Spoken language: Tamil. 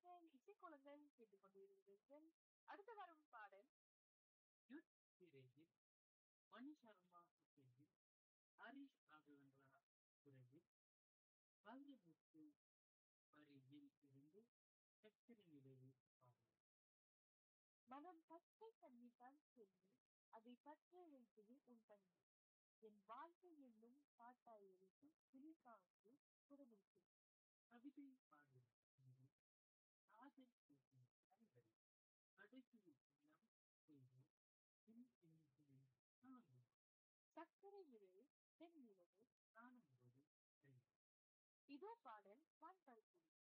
நேயர்கள் இசைக்குழுங்கள் கேட்டுக்கொண்டிருக்கிறீர்கள் அடுத்து வரும் பாடல் யுத் திரையில் மணி சர்மா இசையில் ஹரிஷ் ராகவேந்திரா குரலில் வைரமுத்து வரியில் இருந்து சக்கரை நிலவு பாடல் மனம் பச்சை தண்ணிதான் சொல்லி அதை பற்ற வைத்தது உன் தண்ணி என் வாழ்க்கை என்னும் பாட்டாய் எடுத்து துணிக்காந்து குரமிட்டு கவிதை பாடல் இன்று காதல் பேசும் கண்கள் கடைசி உள்ளம் செய்து பின் பின்னிட்டு காணும் சர்க்கரை விரல் பெண் நிலவு காணும்போது தெரியும் இதோ பாடல் வான் பருப்பு